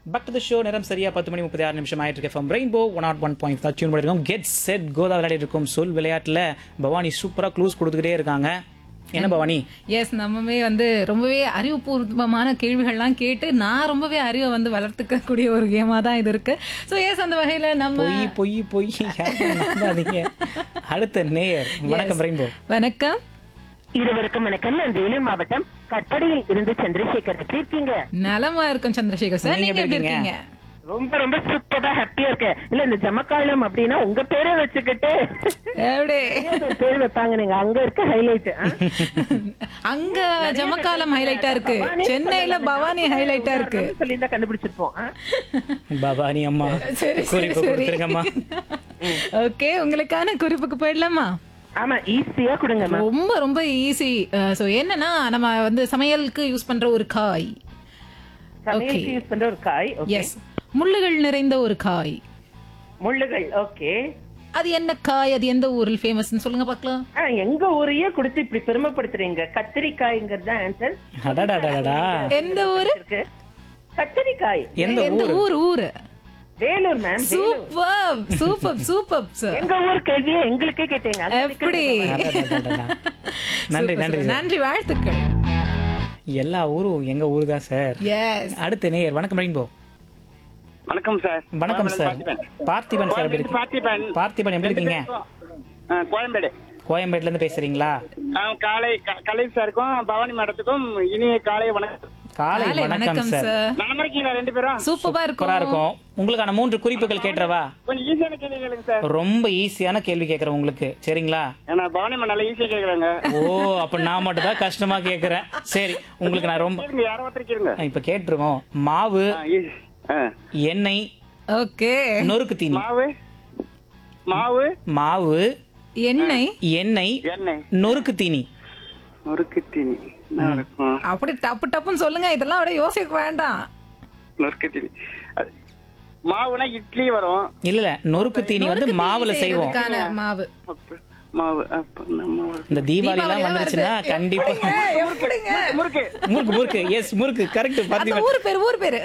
Back to the show நேரம் சரியா பத்து மணி முப்பத்தி ஆறு நிமிஷம் ஆயிட்டு இருக்கு from rainbow one nought one point தான் டியூன் பண்ணிருக்கோம் கெட் செட் கோதா விளையாடி இருக்கும் சொல் விளையாட்டுல பவானி சூப்பரா க்ளூஸ் கொடுத்துக்கிட்டே இருக்காங்க என்ன பவானி எஸ் நம்மவே வந்து ரொம்பவே அறிவுபூர்வமான கேள்விகள்லாம் கேட்டு நான் ரொம்பவே அறிவை வந்து வளர்த்துக்கக்கூடிய ஒரு கேமா தான் இது இருக்கு ஸோ எஸ் அந்த வகையில நம்ம பொய் பொய் பொய் யாரும் நம்பாதீங்க அடுத்த நேயர் வணக்கம் ரெயின்போ வணக்கம் இருவருக்கும் வணக்கம் நான் வேலூர் மாவட்டம் கட்டடையில் இருந்து சந்திரசேகர் எப்படி இருக்கீங்க நலமா இருக்கும் சந்திரசேகர் சார் நீங்க நீங்க எப்படி எப்படி இருக்கீங்க ரொம்ப ரொம்ப சூப்பரா ஹாப்பியா இருக்கேன் இல்ல இந்த ஜமக்காலம் அப்படின்னா உங்க பேரை வச்சுக்கிட்டு எப்படி ஒரு பேர் வைப்பாங்க நீங்க அங்க இருக்க ஹைலைட் அங்க ஜமக்காலம் ஹைலைட்டா இருக்கு சென்னையில பவானி ஹைலைட்டா இருக்கு சொல்லி தான் கண்டுபிடிச்சிருப்போம் ஆ? பவானி அம்மா சரி, குறிப்பு சரி. கொடுத்துருங்கம்மா ஓகே உங்களுக்கான குறிப்புக்கு போயிடலாமா ஆமா ஈஸியா கொடுங்கம்மா ரொம்ப ரொம்ப ஈஸி ஸோ என்னன்னா நம்ம வந்து சமையலுக்கு யூஸ் பண்ற ஒரு காய் சமையலுக்கு யூஸ் பண்ற ஒரு காய் okay. எஸ் முள்ளுகள் நிறைந்த ஒரு காய் முள்ளுகள் ஓகே அது என்ன காய் அது எந்த ஊரில் ஃபேமஸ்னு சொல்லுங்க பார்க்கலாம் எங்க ஊரையே கொடுத்து இப்படி பெருமைப்படுத்துறீங்க கத்திரிக்காய்ங்கிறது தான் ஆன்சர் அடடாடடா எந்த ஊரு இருக்கு கத்திரிக்காய் எந்த எந்த ஊர் ஊர் ஊரு Vellore ma'am super super super sir எங்க ஊர் கேள்வியே எங்களுக்கே கேட்டீங்க அது எப்படி அடடடடடா. நன்றி Super, நன்றி sir. நன்றி வாழ்த்துக்கள் எல்லா ஊரும் எங்க ஊர் தான் சார் எஸ் அடுத்த நேயர் வணக்கம் ரெயின்போ வணக்கம் சார் வணக்கம் சார் பார்த்திபன். பார்த்திபன் சார் எப்படி கோயம்பேடு பார்த்திபன் பார்த்திபன் எப்படி இருக்கீங்க ஆ, கோயம்பேடு கோயம்பேட்ல இருந்து பேசுறீங்களா ஆ, காலை க- கலை சாருக்கும் பவானி மேடத்துக்கும் இனிய காலை வணக்கம் காலை காலை வணக்கம் வணக்கம் சார் சார் நலமா இருக்கீங்களா ரெண்டு பேரும் சூப்பரா சூப்பரா இருக்கும் இருக்கும் உங்களுக்கான மூன்று குறிப்புகள் கேட்டுறவா கொஞ்சம் ஈஸியான கேள்வி கேளுங்க சார் ரொம்ப ஈஸியான கேள்வி கேட்கறேன் உங்களுக்கு சரிங்களா ஏன்னா பவானி மேம் நல்லா ஈஸியா கேக்குறாங்க ஓ அப்ப நான் மட்டும் தான் கஷ்டமா கேக்குறேன் சரி உங்களுக்கு நான் ரொம்ப கேளுங்க யாரோ ஒருத்தர் கேளுங்க இப்ப கேட்டுருவோம் மாவு ஆ, ஈ- ஆ. எண்ணெய் ஓகே நொறுக்கு தீனி மாவு மாவு மாவு எண்ணெய் எண்ணெய் எண்ணெய் நொறுக்கு தீனி நொறுக்கு தீனி என்ன இருக்கும் அப்படி டப்பு டப்புன்னு சொல்லுங்க இதெல்லாம் அப்படியே யோசிக்க வேண்டாம் நொறுக்கு தீனி அது- மாவுனா இட்லி வரும் இல்ல இல்ல நொறுக்கு தீனி வந்து நொறுக்கு மாவுல தீனி செய்வோம் செய்யறதுக்கான மாவு அப்ப- மாவு அப்ப நம்ம இந்த தீபாவளி எல்லாம் தீபாவளி வந்துருச்சுன்னா வருது. கண்டிப்பா எப்படிங்க முறுக்கு முறுக்கு முறுக்கு எஸ் முறுக்கு கரெக்ட் அந்த பாத்தீங்க ஊர் பேரு ஊர் பேரு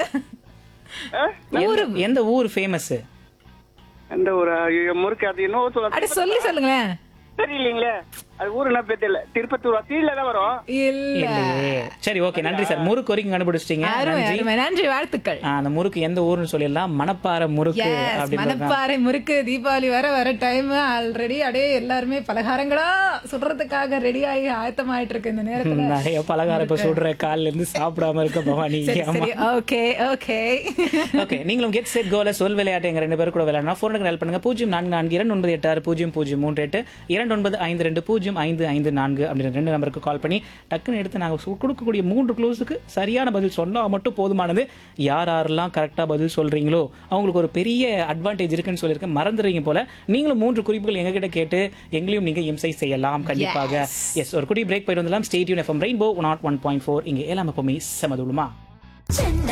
ஆ? எந்த- எந்த ஊர் ஃபேமஸ் எந்த ஒரு ஐயோ, முறுக்கு அது இன்னும் சொல்ல அப்படி சொல்லி சொல்லுங்களேன் தெரியலீங்களே அது ஊரு என்ன பேர் தெரியல திருப்பத்தூர் தீல தான் வரும் இல்ல இல்லையே சரி ஓகே நன்றி சார் முறுக்கு வரைக்கும் கண்டுபிடிச்சிட்டீங்க அருமை நன்றி அருமை நன்றி வாழ்த்துக்கள் ஆ, அந்த முறுக்கு எந்த ஊர்னு சொல்லிடலாம் மணப்பாறை முறுக்கு Yes, அப்படின்னு மணப்பாறை முறுக்கு தீபாவளி வர வர டைம் ஆல்ரெடி அப்படியே எல்லாருமே பலகாரங்களா சுடுறதுக்காக ரெடி ஆகி ஆயத்தமாயிட்டு இருக்கு இந்த நேரத்துல நிறைய பலகாரம் இப்ப சுடுற கால்ல இருந்து சாப்பிடாம இருக்க பவானி சரி ஆமா சரி ஓகே ஓகே ஓகே நீங்களும் கெட் செட் கோல சொல் விளையாட்டு எங்க ரெண்டு பேரும் கூட விளையாடணும் ஃபோனுக்கு ஹெல்ப் பண்ணுங்க பூஜ்ஜியம் நான்கு நான்கு இரண்டு ஒன்பது எட்டு ஆறு பூஜ்ஜியம் பூஜ்ஜியம் மூன்று எட்டு இரண்டு ஒன்பது ஐந்து ரெண்டு பூஜ்ஜியம் ஐந்து ஐந்து நான்கு அப்படின்ற ரெண்டு நம்பருக்கு கால் பண்ணி டக்குன்னு எடுத்து நாங்கள் சு- கொடுக்கக்கூடிய மூன்று க்ளோஸுக்கு சரியான பதில் சொன்னால் மட்டும் போதுமானது யார் யாரெல்லாம் கரெக்டாக பதில் சொல்றீங்களோ அவங்களுக்கு ஒரு பெரிய அட்வான்டேஜ் இருக்குன்னு சொல்லியிருக்கேன் மறந்துடுறீங்க போல நீங்களும் மூன்று குறிப்புகள் எங்ககிட்ட கேட்டு எங்களையும் நீங்க இம்சை செய்யலாம் கண்டிப்பாக எஸ் ஒரு குடி பிரேக் போயிட்டு வந்துடலாம் stay tuned FM rainbow nought one point four இங்கே எல்லாம் எப்பவுமே செமதுலுமா சென்னை